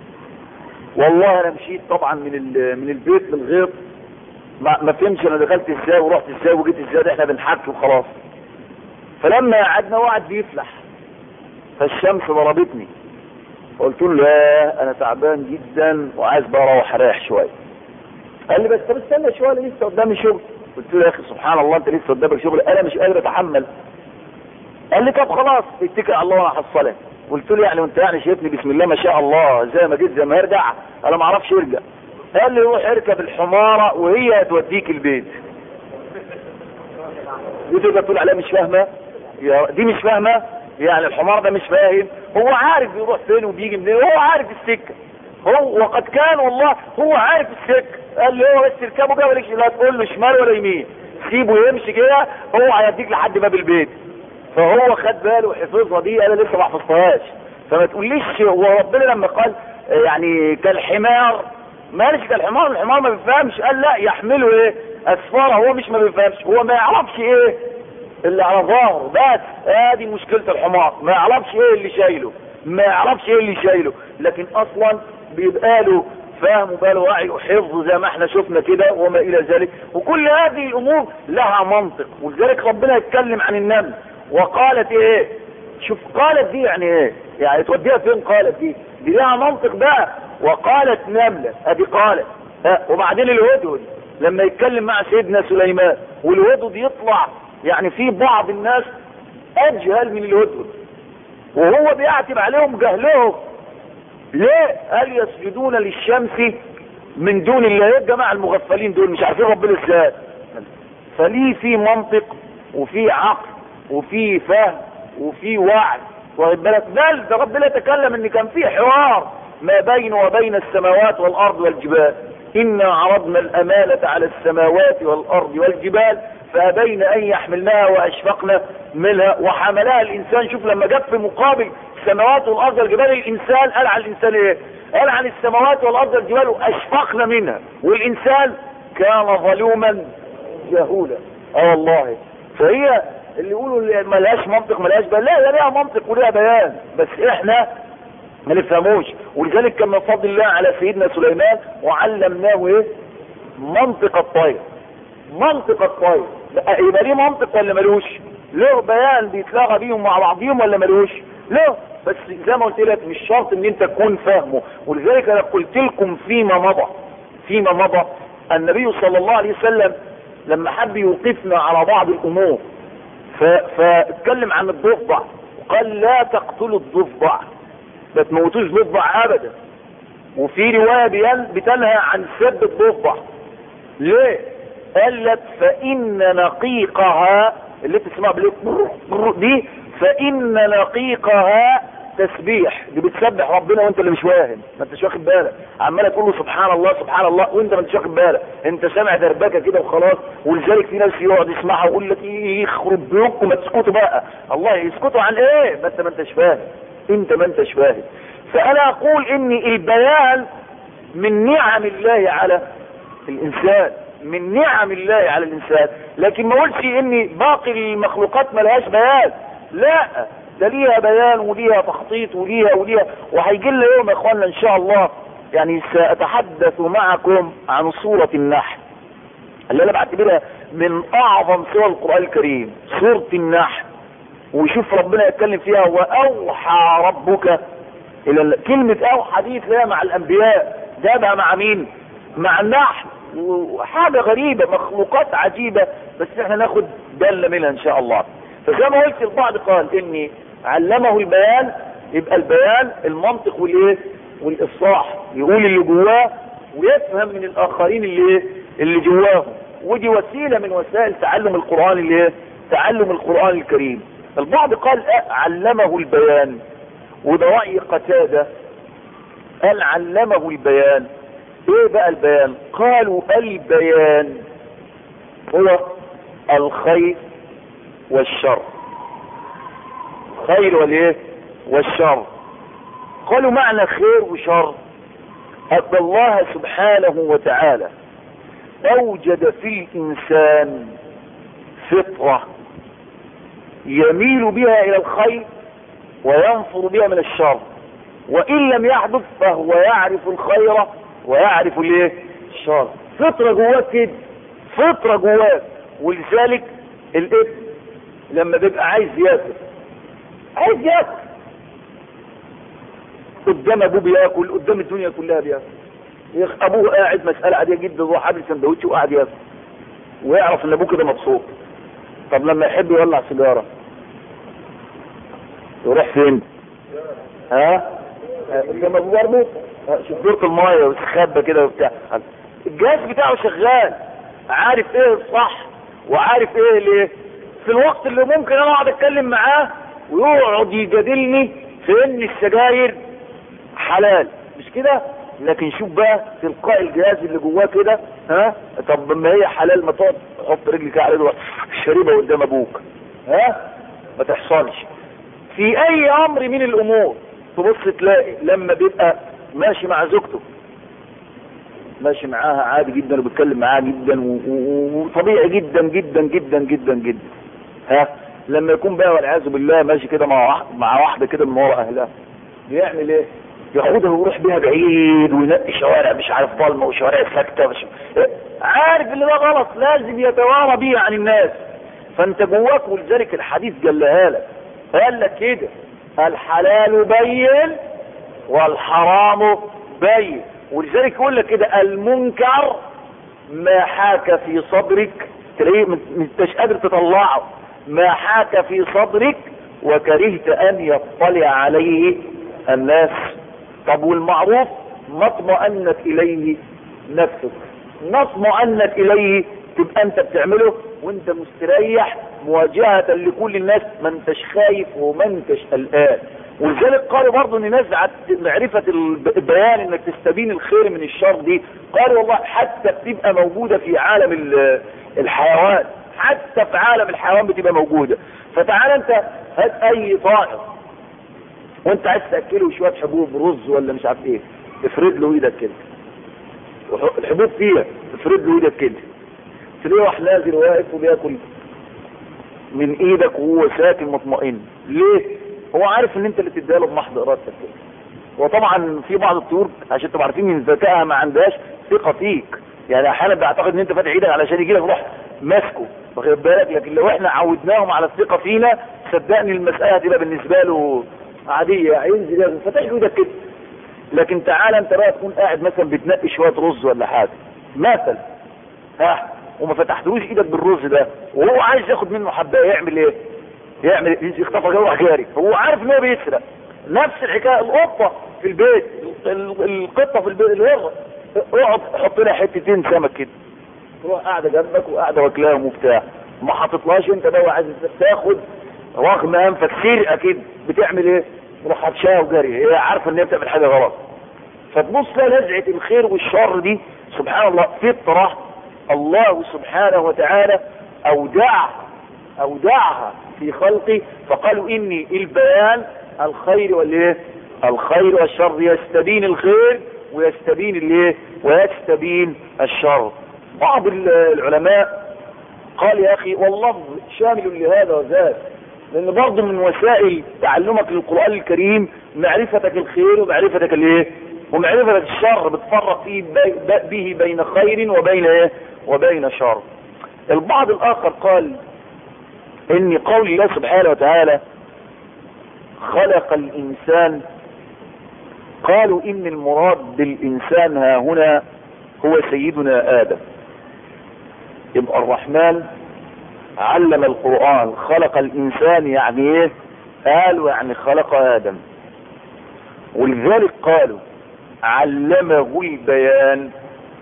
والله انا مشيت طبعا من من البيت للغيط ما, ما فهمش انا دخلت ازاي ورحت ازاي وجيت ازاي ده احنا بنحكي وخلاص فلما قعدنا وقعد بيفلح فالشمس ضربتني قلت له لا انا تعبان جدا وعايز بقى اروح اريح شويه قال لي بس طب استنى شويه انا لسه قدامي شغل قلت له يا اخي سبحان الله انت لسه قدامك شغل انا مش قادر اتحمل قال لي طب خلاص اتكل على الله وانا هحصلك قلت له يعني وانت يعني شايفني بسم الله ما شاء الله زي ما جيت زي ما ارجع انا ما اعرفش ارجع قال لي روح اركب الحماره وهي هتوديك البيت دي تقدر تقول عليها مش فاهمه دي مش فاهمه يعني الحمار ده مش فاهم هو عارف بيروح فين وبيجي منين هو عارف السكه هو وقد كان والله هو عارف السكه قال لي هو بس اركبه كده مالكش لا تقول له شمال ولا يمين سيبه يمشي كده هو هيديك لحد باب البيت فهو خد باله وحفظها دي انا لسه ما حفظتهاش فما تقوليش هو ربنا لما قال يعني كالحمار مالش كالحمار الحمار ما بيفهمش قال لا يحمله ايه اسفاره هو مش ما بيفهمش هو ما يعرفش ايه اللي على ظهره بس ادي آه مشكلة الحمار ما يعرفش ايه اللي شايله ما يعرفش ايه اللي شايله لكن اصلا بيبقى له فهم وبقى له وعي وحفظ زي ما احنا شفنا كده وما الى ذلك وكل هذه الامور لها منطق ولذلك ربنا يتكلم عن النمل وقالت ايه شوف قالت دي يعني ايه يعني توديها فين قالت دي دي لها منطق بقى وقالت نملة ادي قالت اه وبعدين الهدهد لما يتكلم مع سيدنا سليمان والهدهد يطلع يعني في بعض الناس اجهل من الهدهد وهو بيعتب عليهم جهلهم ليه قال يسجدون للشمس من دون الله ايه الجماعه المغفلين دول مش عارفين ربنا ازاي فليه في منطق وفي عقل وفي فهم وفي وعي واخد بالك بل ده ربنا تكلم ان كان في حوار ما بين وبين السماوات والارض والجبال انا عرضنا الامانه على السماوات والارض والجبال فابين ان يحملناها واشفقنا منها وحملها الانسان شوف لما جاب في مقابل السماوات والارض والجبال الانسان قال على الانسان ايه قال عن السماوات والارض والجبال واشفقنا منها والانسان كان ظلوما جهولا اه والله فهي اللي يقولوا اللي ملهاش منطق ملهاش بيان لا هي ليها منطق وليها بيان بس احنا ما نفهموش ولذلك كان من فضل الله على سيدنا سليمان وعلمناه ايه منطق الطير منطق الطير يبقى ليه منطق ولا ملوش له بيان بيتلاغى بيهم مع بعضهم ولا ملوش له بس زي ما قلت لك مش شرط ان انت تكون فاهمه ولذلك انا قلت لكم فيما مضى فيما مضى النبي صلى الله عليه وسلم لما حب يوقفنا على بعض الامور فاتكلم عن الضفدع وقال لا تقتلوا الضفدع ما تموتوش ضفدع ابدا وفي روايه بتنهى عن سب الضفدع ليه قالت فان نقيقها اللي بتسمع دي فان نقيقها تسبيح دي بتسبح ربنا وانت اللي مش واهم ما انتش واخد بالك عماله تقول له سبحان الله سبحان الله وانت ما انتش واخد بالك انت سامع دربكه كده وخلاص ولذلك في ناس يقعد يسمعها ويقول لك ايه يخرب بيوتكم ما تسكتوا بقى الله يسكتوا عن ايه ما انت ما انتش فاهم انت ما انتش فاهم فانا اقول ان البيان من نعم الله على الانسان من نعم الله على الانسان لكن ما اقولش ان باقي المخلوقات ملهاش بيان لا ده ليها بيان وليها تخطيط وليها وليها وهيجي لنا يوم يا اخوانا ان شاء الله يعني ساتحدث معكم عن سورة النحل اللي انا بعتبرها من اعظم سور القرآن الكريم سورة النحل وشوف ربنا يتكلم فيها واوحى ربك الى كلمة اوحى دي تلاقيها مع الانبياء جابها مع مين مع النحل وحاجة غريبة مخلوقات عجيبة بس احنا ناخد دالة منها ان شاء الله فزي ما قلت البعض قال اني علمه البيان يبقى البيان المنطق والايه والافصاح يقول اللي جواه ويفهم من الاخرين اللي ايه اللي جواه ودي وسيله من وسائل تعلم القران اللي ايه تعلم القران الكريم البعض قال علمه البيان وده راي قتاده قال علمه البيان ايه بقى البيان قالوا البيان هو الخير والشر خير والايه والشر قالوا معنى خير وشر أن الله سبحانه وتعالى أوجد في الإنسان فطرة يميل بها إلى الخير وينفر بها من الشر وإن لم يحدث فهو يعرف الخير ويعرف الايه الشر فطرة جواك كده فطرة جواك ولذلك الابن لما بيبقى عايز ياكل عايز ياكل قدام ابوه بياكل قدام الدنيا كلها بياكل ابوه قاعد مسألة عادية جدا هو حابب سندوتش وقاعد ياكل ويعرف ان ابوه كده مبسوط طب لما يحب يولع سيجارة يروح فين ها قدام ابوه برضه شوف دورة المايه ويستخبى كده وبتاع الجهاز بتاعه شغال عارف ايه الصح وعارف ايه الايه في الوقت اللي ممكن انا اقعد اتكلم معاه ويقعد يجادلني في ان السجاير حلال مش كده لكن شوف بقى تلقاء الجهاز اللي جواه كده ها طب ما هي حلال ما تقعد تحط رجلك على رجلك شريبه قدام ابوك ها ما تحصلش في اي امر من الامور تبص تلاقي لما بيبقى ماشي مع زوجته ماشي معاها عادي جدا وبيتكلم معاها جدا وطبيعي جدا جدا جدا جدا جدا ها لما يكون بقى والعياذ بالله ماشي كده مع واحد مع واحده كده من ورا اهلها بيعمل ايه؟ ياخدها ويروح بيها بعيد وينقي شوارع مش عارف ضلمه وشوارع ساكته مش عارف ان ده غلط لازم يتوارى بيه عن الناس فانت جواك ولذلك الحديث جلها لك قال لك كده الحلال بين والحرام بين ولذلك يقول لك كده المنكر ما حاك في صدرك تلاقيه انتش قادر تطلعه ما حاك في صدرك وكرهت ان يطلع عليه الناس طب والمعروف ما اطمأنت اليه نفسك ما اطمأنت اليه تبقى انت بتعمله وانت مستريح مواجهة لكل الناس ما انتش خايف وما انتش قلقان ولذلك قالوا برضه ان نزعة معرفة البيان انك تستبين الخير من الشر دي قالوا والله حتى بتبقى موجودة في عالم الحيوان حتى في عالم الحيوان بتبقى موجودة فتعال انت هات اي طائر وانت عايز تاكله شويه حبوب رز ولا مش عارف ايه افرد له ايدك كده الحبوب فيها افرد له ايدك كده تلاقيه واحد نازل واقف وبياكل من ايدك وهو ساكن مطمئن ليه هو عارف ان انت اللي تديها له بمحض ارادتك كده وطبعا في بعض الطيور عشان تبقى عارفين ان ذكائها ما عندهاش ثقه فيك يعني احيانا بيعتقد ان انت فاتح ايدك علشان يجي لك روح ماسكه واخد بالك لكن لو احنا عودناهم على الثقه فينا صدقني المساله هتبقى بالنسبه له عاديه هينزل فتح له ايدك كده لكن تعالى انت بقى تكون قاعد مثلا بتنقي شويه رز ولا حاجه مثلا ها وما فتحتلوش ايدك بالرز ده وهو عايز ياخد منه حبايه يعمل ايه يعمل ايه يخطف جوه جاري هو عارف ان هو بيسرق نفس الحكايه القطه في البيت القطه في البيت الهره اقعد حط لها حتتين سمك كده تروح قاعده جنبك وقاعده واكلاهم وبتاع ما حاططلهاش انت بقى عايز تاخد رغم انفك سرقه كده بتعمل ايه تروح حبشها وجري هي عارفه ان هي بتعمل حاجه غلط فتبص لها نزعه الخير والشر دي سبحان الله فطره الله سبحانه وتعالى اودعها اودعها في خلقه فقالوا اني البيان الخير والايه الخير والشر يستبين الخير ويستبين الايه ويستبين الشر بعض العلماء قال يا اخي واللفظ شامل لهذا وذاك لان برضه من وسائل تعلمك للقرآن الكريم معرفتك الخير ومعرفتك الايه ومعرفتك الشر بتفرق فيه به بين خير وبين ايه وبين شر البعض الاخر قال ان قول الله سبحانه وتعالى خلق الانسان قالوا ان المراد بالانسان ها هنا هو سيدنا ادم يبقى الرحمن علم القرآن خلق الانسان يعني ايه قالوا يعني خلق ادم ولذلك قالوا علمه البيان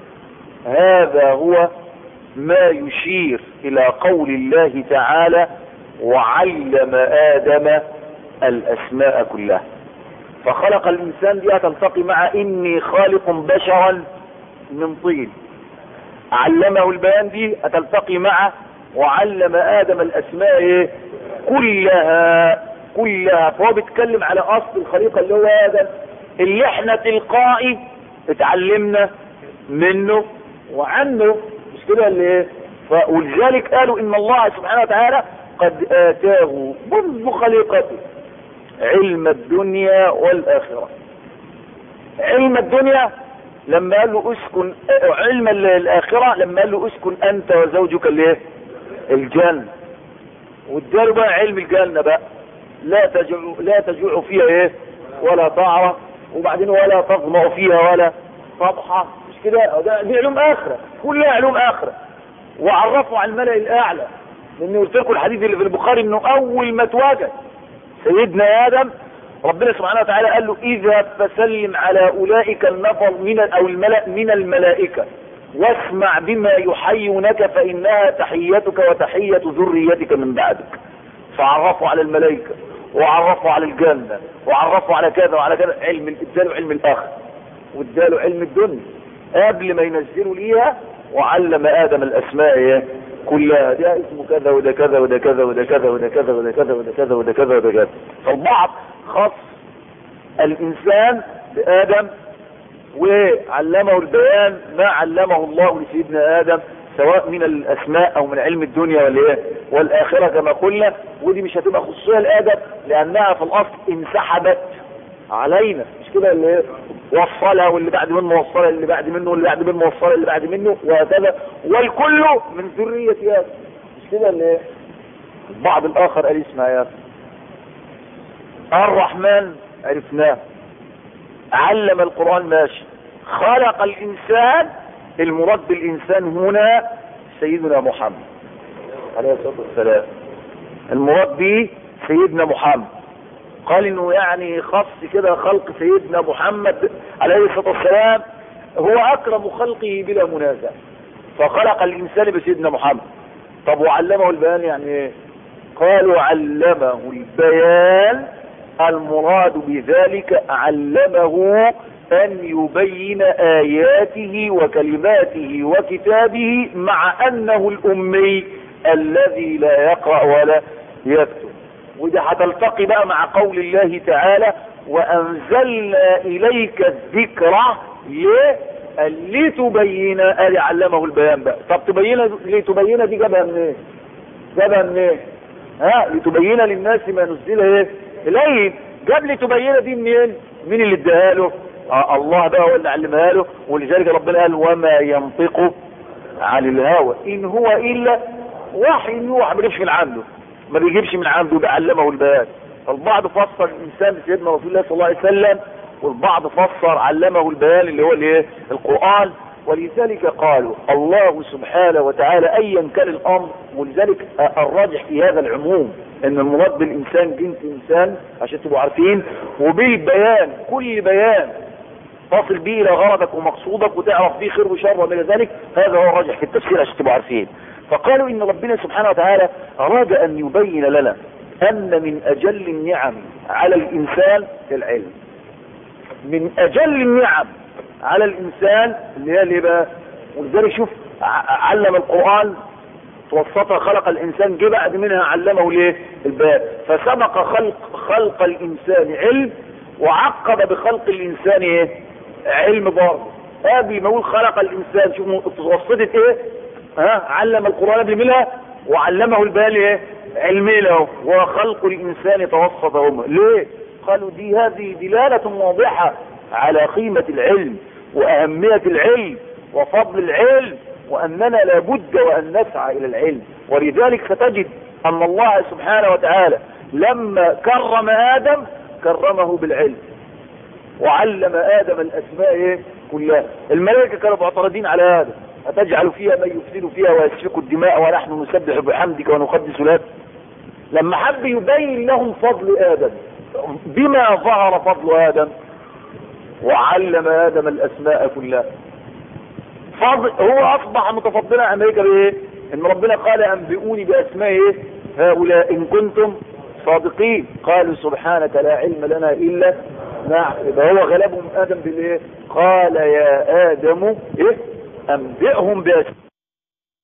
هذا هو ما يشير الى قول الله تعالى وعلم ادم الاسماء كلها فخلق الانسان دي تلتقي مع اني خالق بشرا من طين علمه البيان دي هتلتقي مع وعلم ادم الاسماء ايه كلها كلها فهو بيتكلم على اصل الخليقه اللي هو ادم اللي احنا تلقائي اتعلمنا منه وعنه مش كده اللي ايه ولذلك قالوا ان الله سبحانه وتعالى قد اتاه منذ خليقته علم الدنيا والاخره علم الدنيا لما قال له اسكن علم الاخره لما قال له اسكن انت وزوجك الايه الجنه واداله بقى علم الجنه بقى لا تجوع لا تجوع فيها ايه ولا تعرى وبعدين ولا تظمأ فيها ولا تضحى مش كده ده دي علوم اخره كلها علوم اخره وعرفوا على الملأ الاعلى لان قلت لكم الحديث اللي في البخاري انه اول ما اتوجد سيدنا ادم ربنا سبحانه وتعالى قال له اذهب فسلم على اولئك النفر من او الملأ من الملائكة واسمع بما يحيونك فانها تحيتك وتحية ذريتك من بعدك فعرفوا على الملائكة وعرفوا على الجنة وعرفوا على كذا وعلى كذا علم اداله علم الاخر واداله علم الدنيا قبل ما ينزلوا ليها وعلم ادم الاسماء ايه كلها ده اسمه كذا وده كذا وده كذا وده كذا وده كذا وده كذا وده كذا وده كذا وده كذا فالبعض خص الانسان بادم وعلمه البيان ما علمه الله لسيدنا ادم سواء من الاسماء او من علم الدنيا والايه والاخره كما قلنا ودي مش هتبقى خصوصيه لادم لانها في الاصل انسحبت علينا مش كده اللي ايه وصلها واللي بعد منه وصلها اللي بعد منه واللي بعد منه وصلها اللي بعد منه وهكذا والكل من ذرية آدم مش كده اللي ايه البعض الاخر قال اسمها يا الرحمن عرفناه علم القرآن ماشي خلق الانسان المراد بالانسان هنا سيدنا محمد عليه الصلاة والسلام المراد به سيدنا محمد قال انه يعني خص كده خلق سيدنا محمد عليه الصلاة والسلام هو اكرم خلقه بلا منازع فخلق الانسان بسيدنا محمد طب وعلمه البيان يعني ايه قالوا علمه البيان المراد بذلك علمه ان يبين اياته وكلماته وكتابه مع انه الامي الذي لا يقرأ ولا يكتب وده هتلتقي بقى مع قول الله تعالى وانزلنا اليك الذكرى ليه لتبين ادي علمه البيان بقى طب تبين لتبين دي جابها منين إيه؟ جابها منين إيه؟ ها لتبين للناس ما نزل ايه اليه جاب لتبين دي منين مين اللي اداها له آه الله بقى هو اللي علمها له ولذلك ربنا قال وما ينطق عن الهوى ان هو الا وحي يوحى ما بيجيبش من عنده ما بيجيبش من عنده بيعلمه البيان البعض فسر الانسان بسيدنا رسول الله صلى الله عليه وسلم والبعض فسر علمه البيان اللي هو الايه القران ولذلك قالوا الله سبحانه وتعالى ايا كان الامر ولذلك الراجح في هذا العموم ان المراد بالانسان جنس انسان عشان تبقوا عارفين وبالبيان كل بيان تصل به الى غرضك ومقصودك وتعرف به خير وشر وما الى ذلك هذا هو الراجح في التفسير عشان تبقوا عارفين فقالوا ان ربنا سبحانه وتعالى اراد ان يبين لنا ان من اجل النعم على الانسان العلم من اجل النعم على الانسان اللي هي اللي بقى ولذلك شوف علم القرآن توسطها خلق الانسان جه بعد منها علمه ليه الباب فسبق خلق خلق الانسان علم وعقب بخلق الانسان ايه علم برضه قبل ما يقول خلق الانسان شوف توسطت ايه ها علم القرآن قبل منها وعلمه البيان ايه علمي له وخلق الانسان توسطهما ليه قالوا دي هذه دلالة واضحة على قيمة العلم واهمية العلم وفضل العلم واننا لابد وان نسعى الى العلم ولذلك ستجد ان الله سبحانه وتعالى لما كرم ادم كرمه بالعلم وعلم ادم الاسماء إيه؟ كلها الملائكة كانوا معترضين على هذا أتجعل فيها من يفسد فيها ويسفك الدماء ونحن نسبح بحمدك ونقدس لك لما حب يبين لهم فضل آدم بما ظهر فضل آدم وعلم آدم الأسماء كلها فضل هو أصبح متفضلا عن أمريكا بإيه؟ إن ربنا قال أنبئوني بأسماء إيه؟ هؤلاء إن كنتم صادقين قالوا سبحانك لا علم لنا إلا نعم يبقى هو غلبهم آدم بالإيه؟ قال يا آدم إيه؟ أنبئهم بأسماء